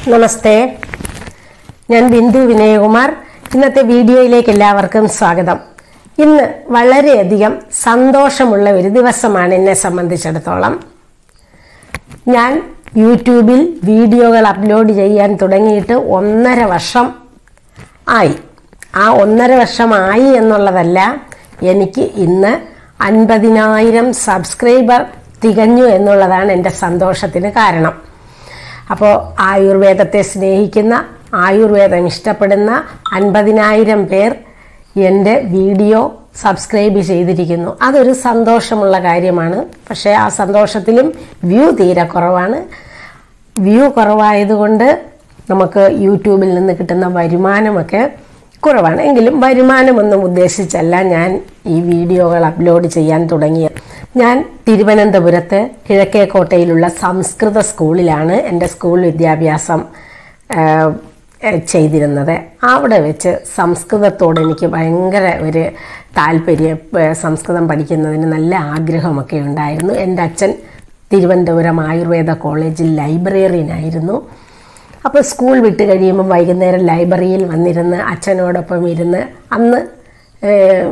നമസ്തേ ഞാൻ ബിന്ദു വിനയകുമാർ ഇന്നത്തെ വീഡിയോയിലേക്ക് എല്ലാവർക്കും സ്വാഗതം ഇന്ന് വളരെയധികം സന്തോഷമുള്ള ഒരു ദിവസമാണ് എന്നെ സംബന്ധിച്ചിടത്തോളം ഞാൻ യൂട്യൂബിൽ വീഡിയോകൾ അപ്ലോഡ് ചെയ്യാൻ തുടങ്ങിയിട്ട് ഒന്നര വർഷം ആയി ആ ഒന്നര വർഷമായി എന്നുള്ളതല്ല എനിക്ക് ഇന്ന് അൻപതിനായിരം സബ്സ്ക്രൈബർ തികഞ്ഞു എന്നുള്ളതാണ് എൻ്റെ സന്തോഷത്തിന് കാരണം അപ്പോൾ ആയുർവേദത്തെ സ്നേഹിക്കുന്ന ആയുർവേദം ഇഷ്ടപ്പെടുന്ന അൻപതിനായിരം പേർ എൻ്റെ വീഡിയോ സബ്സ്ക്രൈബ് ചെയ്തിരിക്കുന്നു അതൊരു സന്തോഷമുള്ള കാര്യമാണ് പക്ഷേ ആ സന്തോഷത്തിലും വ്യൂ തീരെ കുറവാണ് വ്യൂ കുറവായതുകൊണ്ട് നമുക്ക് യൂട്യൂബിൽ നിന്ന് കിട്ടുന്ന വരുമാനമൊക്കെ കുറവാണ് എങ്കിലും വരുമാനമൊന്നും ഉദ്ദേശിച്ചല്ല ഞാൻ ഈ വീഡിയോകൾ അപ്ലോഡ് ചെയ്യാൻ തുടങ്ങിയത് ഞാൻ തിരുവനന്തപുരത്ത് കിഴക്കേക്കോട്ടയിലുള്ള സംസ്കൃത സ്കൂളിലാണ് എൻ്റെ സ്കൂൾ വിദ്യാഭ്യാസം ആ, ചെയ്തിരുന്നത് അവിടെ വെച്ച് സംസ്കൃതത്തോട് എനിക്ക് ഭയങ്കര ഒരു താല്പര്യം ഏ, സംസ്കൃതം പഠിക്കുന്നതിന് നല്ല ആഗ്രഹമൊക്കെ ഉണ്ടായിരുന്നു എൻ്റെ അച്ഛൻ തിരുവനന്തപുരം ആയുർവേദ കോളേജിൽ ലൈബ്രറിയനായിരുന്നു അപ്പോൾ സ്കൂൾ വിട്ട് കഴിയുമ്പോൾ വൈകുന്നേരം ലൈബ്രറിയിൽ വന്നിരുന്ന് അച്ഛനോടൊപ്പം ഇരുന്ന് അന്ന് ഏഹ്,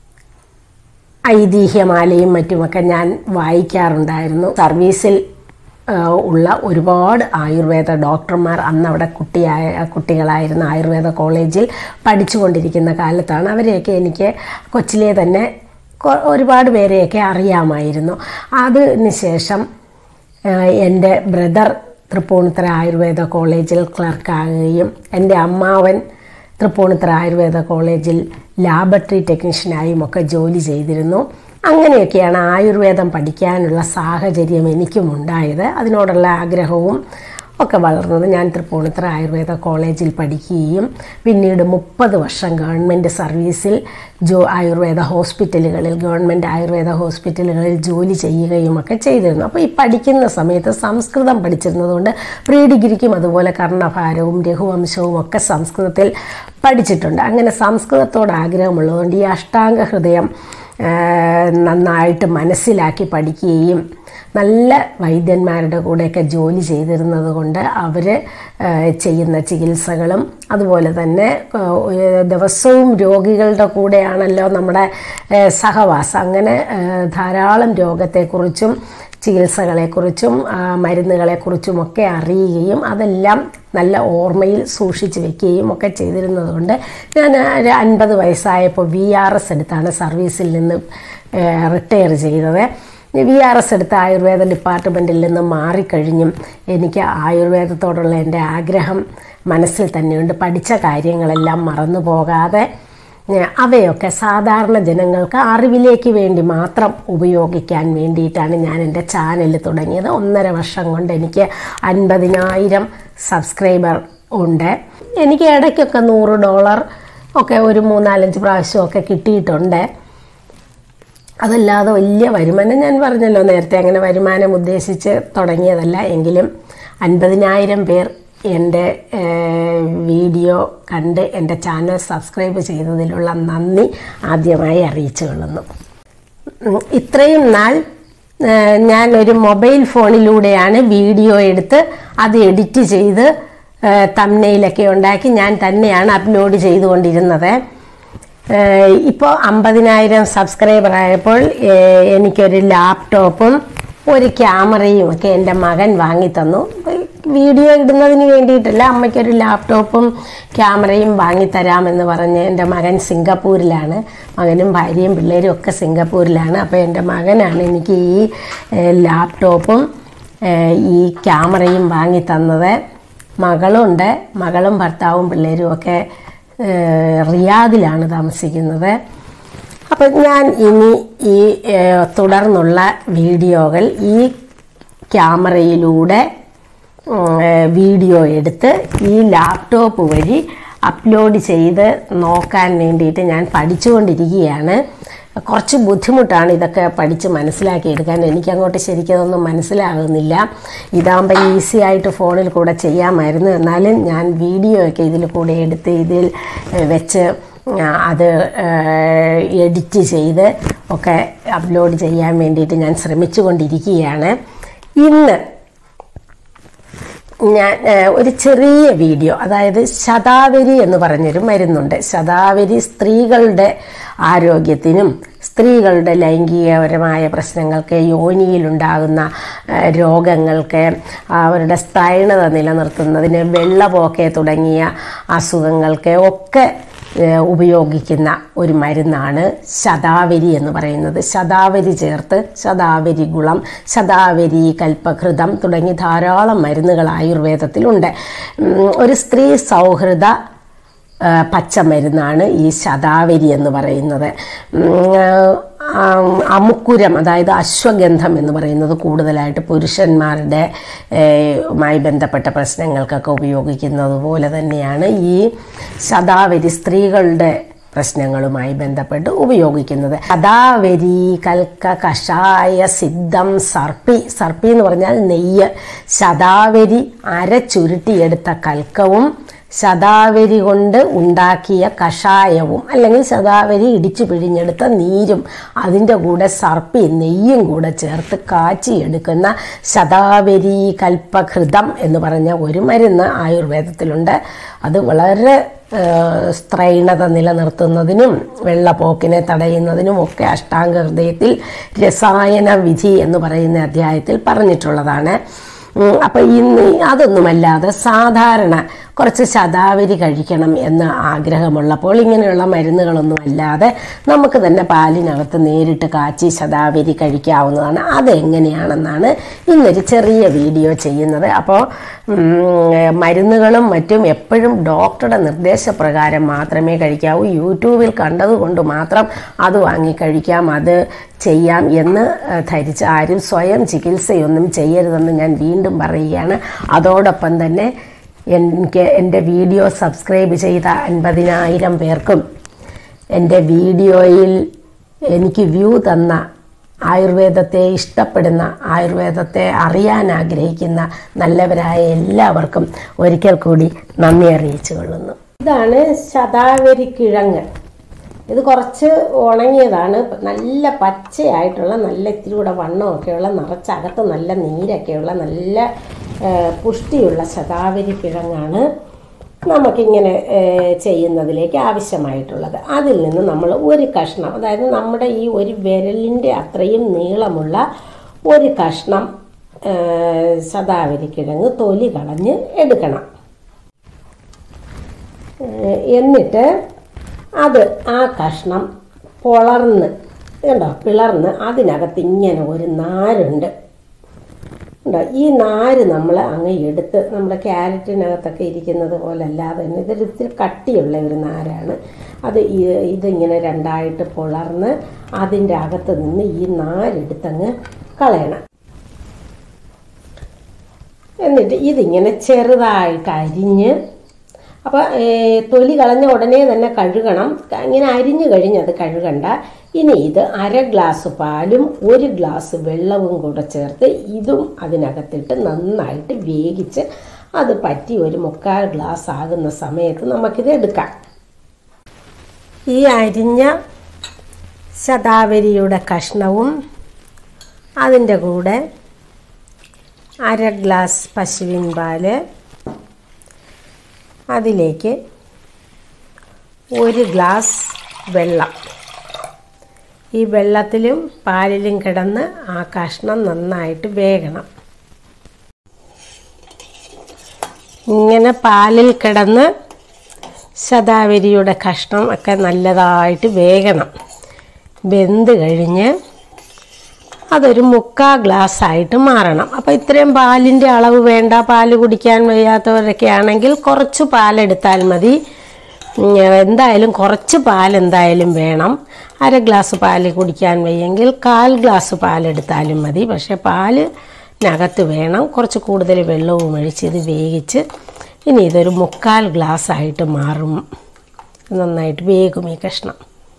ഐതിഹ്യമാലയും മറ്റുമൊക്കെ ഞാൻ വായിക്കാറുണ്ടായിരുന്നു സർവീസിൽ ഏഹ്, ഉള്ള ഒരുപാട് ആയുർവേദ ഡോക്ടർമാർ അന്ന് അവിടെ കുട്ടിയായ കുട്ടികളായിരുന്ന ആയുർവേദ കോളേജിൽ പഠിച്ചുകൊണ്ടിരിക്കുന്ന കാലത്താണ് അവരെയൊക്കെ എനിക്ക് കൊച്ചിലെ തന്നെ കൊ- ഒരുപാട് പേരെയൊക്കെ അറിയാമായിരുന്നു അതിന് ശേഷം ഏഹ്, എൻ്റെ ബ്രദർ തൃപ്പൂണിത്തറ ആയുർവേദ കോളേജിൽ ക്ലർക്കാകുകയും എൻ്റെ അമ്മാവൻ തൃപ്പൂണിത്തറ ആയുർവേദ കോളേജിൽ ലാബറട്ടറി ടെക്നീഷ്യനായും ഒക്കെ ജോലി ചെയ്തിരുന്നു അങ്ങനെയൊക്കെയാണ് ആയുർവേദം പഠിക്കാനുള്ള സാഹചര്യം എനിക്കും ഉണ്ടായത് അതിനോടുള്ള ആഗ്രഹവും ഒക്കെ വളർന്നത് ഞാൻ തൃപ്പൂണിത്തറ ആയുർവേദ കോളേജിൽ പഠിക്കുകയും പിന്നീട് മുപ്പത് വർഷം ഗവൺമെൻറ് സർവീസിൽ ജോ ആയുർവേദ ഹോസ്പിറ്റലുകളിൽ ഗവൺമെൻറ് ആയുർവേദ ഹോസ്പിറ്റലുകളിൽ ജോലി ചെയ്യുകയും ഒക്കെ ചെയ്തിരുന്നു അപ്പോൾ ഈ പഠിക്കുന്ന സമയത്ത് സംസ്കൃതം പഠിച്ചിരുന്നതുകൊണ്ട് പ്രീ ഡിഗ്രിക്കും അതുപോലെ കർണഭാരവും രഘുവംശവും ഒക്കെ സംസ്കൃതത്തിൽ പഠിച്ചിട്ടുണ്ട് അങ്ങനെ സംസ്കൃതത്തോട് ആഗ്രഹമുള്ളതുകൊണ്ട് ഈ അഷ്ടാംഗ ഹൃദയം ആ, നന്നായിട്ട് മനസ്സിലാക്കി പഠിക്കുകയും നല്ല വൈദ്യന്മാരുടെ കൂടെയൊക്കെ ജോലി ചെയ്തിരുന്നത് കൊണ്ട് അവർ ചെയ്യുന്ന ചികിത്സകളും അതുപോലെ തന്നെ ആ, ഒരു ദിവസവും രോഗികളുടെ കൂടെയാണല്ലോ നമ്മുടെ ആ, സഹവാസം അങ്ങനെ ആ, ധാരാളം രോഗത്തെക്കുറിച്ചും ചികിത്സകളെക്കുറിച്ചും ആ, മരുന്നുകളെക്കുറിച്ചുമൊക്കെ അറിയുകയും അതെല്ലാം നല്ല ഓർമ്മയിൽ സൂക്ഷിച്ച് വെക്കുകയും ഒക്കെ ചെയ്തിരുന്നതുകൊണ്ട് ഞാൻ ഒരു അൻപത് വയസ്സായപ്പോൾ വി ആർ എസ് എടുത്താണ് സർവീസിൽ നിന്ന് റിട്ടയർ ചെയ്തത് വി ആർ എസ് എടുത്ത ആയുർവേദ ഡിപ്പാർട്ട്മെൻറ്റിൽ നിന്ന് മാറിക്കഴിഞ്ഞും എനിക്ക് ആയുർവേദത്തോടുള്ള എൻ്റെ ആഗ്രഹം മനസ്സിൽ തന്നെയുണ്ട് പഠിച്ച കാര്യങ്ങളെല്ലാം മറന്നു പോകാതെ ഏഹ് അവയൊക്കെ സാധാരണ ജനങ്ങൾക്ക് അറിവിലേക്ക് വേണ്ടി മാത്രം ഉപയോഗിക്കാൻ വേണ്ടിയിട്ടാണ് ഞാൻ എൻ്റെ ചാനൽ തുടങ്ങിയത് ഒന്നര വർഷം കൊണ്ട് എനിക്ക് അൻപതിനായിരം സബ്സ്ക്രൈബർ ഉണ്ട് എനിക്ക് ഇടയ്ക്കൊക്കെ നൂറ് ഡോളർ ഒക്കെ ഒരു മൂന്നാലഞ്ച് പ്രാവശ്യമൊക്കെ കിട്ടിയിട്ടുണ്ട് അതല്ലാതെ വലിയ വരുമാനം ഞാൻ പറഞ്ഞല്ലോ നേരത്തെ അങ്ങനെ വരുമാനം ഉദ്ദേശിച്ച് തുടങ്ങിയതല്ല എങ്കിലും അൻപതിനായിരം പേർ എൻ്റെ ഏഹ്, വീഡിയോ കണ്ട് എൻ്റെ ചാനൽ സബ്സ്ക്രൈബ് ചെയ്തതിലുള്ള നന്ദി ആദ്യമായി അറിയിച്ചു കൊള്ളുന്നു ഉം, ഇത്രയും നാൾ ഏഹ്, ഞാൻ ഒരു മൊബൈൽ ഫോണിലൂടെയാണ് വീഡിയോ എടുത്ത് അത് എഡിറ്റ് ചെയ്ത് തമ്മനയിലൊക്കെ ഉണ്ടാക്കി ഞാൻ തന്നെയാണ് അപ്ലോഡ് ചെയ്തുകൊണ്ടിരുന്നത് ഇപ്പോൾ അമ്പതിനായിരം സബ്സ്ക്രൈബർ ആയപ്പോൾ ഏഹ്, എനിക്കൊരു ലാപ്ടോപ്പും ഒരു ക്യാമറയും ഒക്കെ എൻ്റെ മകൻ വാങ്ങിത്തന്നു വീഡിയോ ഇടുന്നതിന് വേണ്ടിയിട്ടല്ല അമ്മയ്ക്കൊരു ലാപ്ടോപ്പും ക്യാമറയും വാങ്ങിത്തരാമെന്ന് പറഞ്ഞ് എൻ്റെ മകൻ സിംഗപ്പൂരിലാണ് മകനും ഭാര്യയും പിള്ളേരും ഒക്കെ സിംഗപ്പൂരിലാണ് അപ്പോൾ എൻ്റെ മകനാണ് എനിക്ക് ഈ ഏഹ്, ലാപ്ടോപ്പും ഏഹ്, ഈ ക്യാമറയും വാങ്ങിത്തന്നത് മകളുണ്ട് മകളും ഭർത്താവും പിള്ളേരും ഒക്കെ ഏഹ്, റിയാദിലാണ് താമസിക്കുന്നത് അപ്പം ഞാൻ ഇനി ഈ ഏഹ്, തുടർന്നുള്ള വീഡിയോകൾ ഈ ക്യാമറയിലൂടെ ഉം, ഏഹ്, വീഡിയോ എടുത്ത് ഈ ലാപ്ടോപ്പ് വഴി അപ്ലോഡ് ചെയ്ത് നോക്കാൻ വേണ്ടിയിട്ട് ഞാൻ പഠിച്ചുകൊണ്ടിരിക്കുകയാണ് കുറച്ച് ബുദ്ധിമുട്ടാണ് ഇതൊക്കെ പഠിച്ച് മനസ്സിലാക്കിയെടുക്കാൻ എനിക്കങ്ങോട്ട് ശരിക്കും അതൊന്നും മനസ്സിലാകുന്നില്ല ഇതാകുമ്പോൾ ഈസി ആയിട്ട് ഫോണിൽ കൂടെ ചെയ്യാമായിരുന്നു എന്നാലും ഞാൻ വീഡിയോ ഒക്കെ ഇതിൽ കൂടെ എടുത്ത് ഇതിൽ ഏഹ്, വെച്ച് ആ, അത് എഡിറ്റ് ചെയ്ത് ഒക്കെ അപ്ലോഡ് ചെയ്യാൻ വേണ്ടിയിട്ട് ഞാൻ ശ്രമിച്ചുകൊണ്ടിരിക്കുകയാണ് ഇന്ന് ഞാൻ ഏഹ്, ഒരു ചെറിയ വീഡിയോ അതായത് ശതാവരി എന്ന് പറഞ്ഞൊരു മരുന്നുണ്ട് ശതാവരി സ്ത്രീകളുടെ ആരോഗ്യത്തിനും സ്ത്രീകളുടെ ലൈംഗികപരമായ പ്രശ്നങ്ങൾക്ക് യോനിയിലുണ്ടാകുന്ന ഏഹ്, രോഗങ്ങൾക്ക് അവരുടെ സ്ഥൈണത നിലനിർത്തുന്നതിന് വെള്ളപോക്കെ തുടങ്ങിയ അസുഖങ്ങൾക്ക് ഒക്കെ ഏഹ്, ഉപയോഗിക്കുന്ന ഒരു മരുന്നാണ് ശതാവരി എന്ന് പറയുന്നത് ശതാവരി ചേർത്ത് ശതാവരി ഗുളം ശതാവരി കൽപ്പഘൃതം തുടങ്ങി ധാരാളം മരുന്നുകൾ ആയുർവേദത്തിലുണ്ട് ഉം, ഒരു സ്ത്രീ സൗഹൃദ ആ, പച്ചമരുന്നാണ് ഈ ശതാവരി എന്ന് പറയുന്നത് ഉം, ആ, അമുക്കുരം അതായത് അശ്വഗന്ധം എന്ന് പറയുന്നത് കൂടുതലായിട്ട് പുരുഷന്മാരുടെ ഏ, മായി ബന്ധപ്പെട്ട പ്രശ്നങ്ങൾക്കൊക്കെ ഉപയോഗിക്കുന്നത് പോലെ തന്നെയാണ് ഈ ശതാവരി സ്ത്രീകളുടെ പ്രശ്നങ്ങളുമായി ബന്ധപ്പെട്ട് ഉപയോഗിക്കുന്നത് ശതാവരി കൽക്ക കഷായ സിദ്ധം സർപ്പി സർപ്പി എന്ന് പറഞ്ഞാൽ നെയ്യ് ശതാവരി അരച്ചുരുട്ടിയെടുത്ത കൽക്കവും ശതാവരി കൊണ്ട് ഉണ്ടാക്കിയ കഷായവും അല്ലെങ്കിൽ ശതാവരി ഇടിച്ചു പിഴിഞ്ഞെടുത്ത നീരും അതിൻ്റെ കൂടെ സർപ്പി നെയ്യും കൂടെ ചേർത്ത് കാച്ചിയെടുക്കുന്ന ശതാവരി കൽപ്പഘൃതം എന്ന് പറഞ്ഞ ഒരു മരുന്ന് ആയുർവേദത്തിലുണ്ട് അത് വളരെ ഏഹ്, സ്ത്രൈണത നിലനിർത്തുന്നതിനും വെള്ളപ്പോക്കിനെ തടയുന്നതിനും ഒക്കെ അഷ്ടാംഗ ഹൃദയത്തിൽ രസായന വിധി എന്ന് പറയുന്ന അധ്യായത്തിൽ പറഞ്ഞിട്ടുള്ളതാണ് ഉം, അപ്പൊ ഇന്ന് അതൊന്നുമല്ലാതെ സാധാരണ കുറച്ച് ശതാവരി കഴിക്കണം എന്ന് ആഗ്രഹമുള്ളപ്പോൾ ഇങ്ങനെയുള്ള മരുന്നുകളൊന്നും അല്ലാതെ നമുക്ക് തന്നെ പാലിനകത്ത് നേരിട്ട് കാച്ചി ശതാവരി കഴിക്കാവുന്നതാണ് അതെങ്ങനെയാണെന്നാണ് ഇന്നൊരു ചെറിയ വീഡിയോ ചെയ്യുന്നത് അപ്പോൾ മരുന്നുകളും മറ്റും എപ്പോഴും ഡോക്ടറുടെ നിർദ്ദേശപ്രകാരം മാത്രമേ കഴിക്കാവൂ യൂട്യൂബിൽ കണ്ടതുകൊണ്ട് മാത്രം അത് വാങ്ങി കഴിക്കാം അത് ചെയ്യാം എന്ന് ഏഹ്, ധരിച്ച് ആരും സ്വയം ചികിത്സയൊന്നും ചെയ്യരുതെന്ന് ഞാൻ വീണ്ടും പറയുകയാണ് അതോടൊപ്പം തന്നെ എനിക്ക് എൻ്റെ വീഡിയോ സബ്സ്ക്രൈബ് ചെയ്ത അൻപതിനായിരം പേർക്കും എൻ്റെ വീഡിയോയിൽ എനിക്ക് വ്യൂ തന്ന ആയുർവേദത്തെ ഇഷ്ടപ്പെടുന്ന ആയുർവേദത്തെ അറിയാൻ ആഗ്രഹിക്കുന്ന നല്ലവരായ എല്ലാവർക്കും ഒരിക്കൽ കൂടി നന്ദി അറിയിച്ചു കൊള്ളുന്നു ഇതാണ് ശതാവരി കിഴങ്ങ് ഇത് കുറച്ച് ഉണങ്ങിയതാണ് നല്ല പച്ചയായിട്ടുള്ള നല്ല ഇത്തിരി കൂടെ വണ്ണമൊക്കെയുള്ള നിറച്ചകത്ത് നല്ല നീരൊക്കെയുള്ള നല്ല ആ, പുഷ്ടിയുള്ള ശതാവരി കിഴങ്ങാണ് നമുക്കിങ്ങനെ ഏ, ചെയ്യുന്നതിലേക്ക് ആവശ്യമായിട്ടുള്ളത് അതിൽ നിന്ന് നമ്മൾ ഒരു കഷ്ണം അതായത് നമ്മുടെ ഈ ഒരു വിരലിൻ്റെ അത്രയും നീളമുള്ള ഒരു കഷ്ണം ഏ, ശതാവരി കിഴങ്ങ് തൊലി കളഞ്ഞ് എടുക്കണം ഏഹ് എന്നിട്ട് അത് ആ കഷ്ണം പൊളർന്ന് കണ്ടോ പിളർന്ന് അതിനകത്ത് ഇങ്ങനെ ഒരു നാരുണ്ട് ഉണ്ടോ ഈ നാര് നമ്മൾ അങ്ങ് എടുത്ത് നമ്മുടെ ക്യാരറ്റിനകത്തൊക്കെ ഇരിക്കുന്നത് പോലെ അല്ലാതെ തന്നെ ഇതൊരു ഇത്തിരി കട്ടിയുള്ള ഒരു നാരാണ് അത് ഈ- ഇതിങ്ങനെ രണ്ടായിട്ട് പൊളർന്ന് അതിൻ്റെ അകത്ത് നിന്ന് ഈ നാരെടുത്തങ്ങ് കളയണം എന്നിട്ട് ഇതിങ്ങനെ ചെറുതായിട്ട് അരിഞ്ഞ് അപ്പോൾ തൊലി കളഞ്ഞ ഉടനെ തന്നെ കഴുകണം ക- ഇങ്ങനെ അരിഞ്ഞു കഴിഞ്ഞ് അത് കഴുകണ്ട ഇനി ഇത് അര ഗ്ലാസ് പാലും ഒരു ഗ്ലാസ് വെള്ളവും കൂടെ ചേർത്ത് ഇതും അതിനകത്തിട്ട് നന്നായിട്ട് വേവിച്ച് അത് പറ്റി ഒരു മുക്കാൽ ഗ്ലാസ് ആകുന്ന സമയത്ത് നമുക്കിത് എടുക്കാം ഈ അരിഞ്ഞ ശതാവരിയുടെ കഷ്ണവും അതിൻ്റെ കൂടെ അര ഗ്ലാസ് പശുവിൻ പാല് അതിലേക്ക് ഒരു ഗ്ലാസ് വെള്ളം ഈ വെള്ളത്തിലും പാലിലും കിടന്ന് ആ കഷ്ണം നന്നായിട്ട് വേകണം ഇങ്ങനെ പാലിൽ കിടന്ന് ശതാവരിയുടെ കഷ്ണം ഒക്കെ നല്ലതായിട്ട് വേകണം വെന്ത് കഴിഞ്ഞ് അതൊരു മുക്കാ ഗ്ലാസ് ആയിട്ട് മാറണം അപ്പോൾ ഇത്രയും പാലിൻ്റെ അളവ് വേണ്ട പാല് കുടിക്കാൻ വയ്യാത്തവരൊക്കെ ആണെങ്കിൽ കുറച്ച് പാലെടുത്താൽ മതി ഉം, എന്തായാലും കുറച്ച് പാൽ എന്തായാലും വേണം അര ഗ്ലാസ് പാല് കുടിക്കാൻ വയ്യെങ്കിൽ കാൽ ഗ്ലാസ് പാലെടുത്താലും മതി പക്ഷേ പാലിനകത്ത് വേണം കുറച്ച് കൂടുതൽ വെള്ളവും ഒഴിച്ച് ഇത് വേവിച്ച് ഇനി ഇതൊരു മുക്കാൽ ഗ്ലാസ് ആയിട്ട് മാറും നന്നായിട്ട് വേകും ഈ കഷ്ണം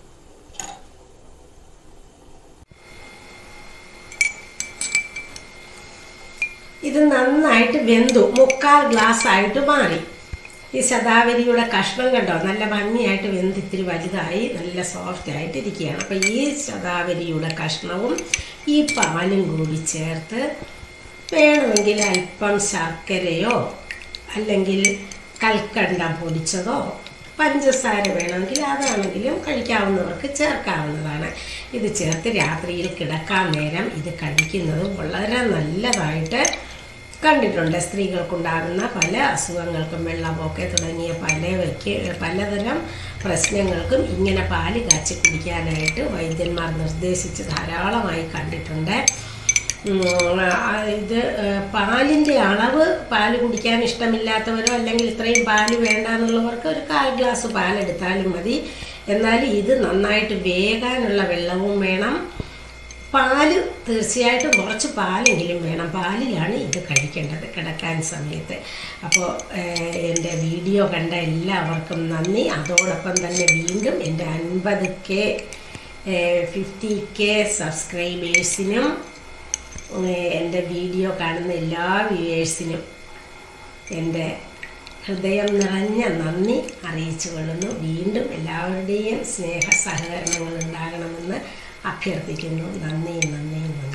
ഇത് നന്നായിട്ട് വെന്തു മുക്കാൽ ഗ്ലാസ് ആയിട്ട് മാറി ഈ ശതാവരിയുടെ കഷ്ണം കണ്ടോ നല്ല ഭംഗിയായിട്ട് വെന്ത് ഇത്തിരി വലുതായി നല്ല സോഫ്റ്റ് ആയിട്ട് ഇരിക്കുകയാണ് അപ്പോൾ ഈ ശതാവരിയുടെ കഷ്ണവും ഈ പാലും കൂടി ചേർത്ത് വേണമെങ്കിൽ അല്പം ശർക്കരയോ അല്ലെങ്കിൽ കൽക്കണ്ടം പൊടിച്ചതോ പഞ്ചസാര വേണമെങ്കിൽ അതാണെങ്കിലും കഴിക്കാവുന്നവർക്ക് ചേർക്കാവുന്നതാണ് ഇത് ചേർത്ത് രാത്രിയിൽ കിടക്കാൻ നേരം ഇത് കഴിക്കുന്നത് വളരെ നല്ലതായിട്ട് കണ്ടിട്ടുണ്ട് സ്ത്രീകൾക്കുണ്ടാകുന്ന പല അസുഖങ്ങൾക്കും വെള്ളപ്പൊക്കെ തുടങ്ങിയ പലവയ്ക്ക് പലതരം പ്രശ്നങ്ങൾക്കും ഇങ്ങനെ പാല് കാച്ചി കുടിക്കാനായിട്ട് വൈദ്യന്മാർ നിർദ്ദേശിച്ച് ധാരാളമായി കണ്ടിട്ടുണ്ട് ഉം, ആ, ഇത് ഏഹ്, പാലിൻ്റെ അളവ് പാല് കുടിക്കാൻ ഇഷ്ടമില്ലാത്തവരോ അല്ലെങ്കിൽ ഇത്രയും പാല് വേണ്ട എന്നുള്ളവർക്ക് ഒരു കാൽ ഗ്ലാസ് പാലെടുത്താലും മതി എന്നാൽ ഇത് നന്നായിട്ട് വേകാനുള്ള വെള്ളവും വേണം പാല് തീർച്ചയായിട്ടും കുറച്ച് പാലെങ്കിലും വേണം പാലിലാണ് ഇത് കഴിക്കേണ്ടത് കിടക്കാൻ സമയത്ത് അപ്പോൾ എൻ്റെ വീഡിയോ കണ്ട എല്ലാവർക്കും നന്ദി അതോടൊപ്പം തന്നെ വീണ്ടും എൻ്റെ അൻപത് കെ ഫിഫ്റ്റി കെ സബ്സ്ക്രൈബേഴ്സിനും എൻ്റെ വീഡിയോ കാണുന്ന എല്ലാ വ്യൂവേഴ്സിനും എൻ്റെ ഹൃദയം നിറഞ്ഞ നന്ദി അറിയിച്ചു കൊള്ളുന്നു വീണ്ടും എല്ലാവരുടെയും സ്നേഹ സഹകരണങ്ങൾ ഉണ്ടാകണമെന്ന് അഭ്യർത്ഥിക്കുന്നു നന്ദി നന്ദി നന്ദി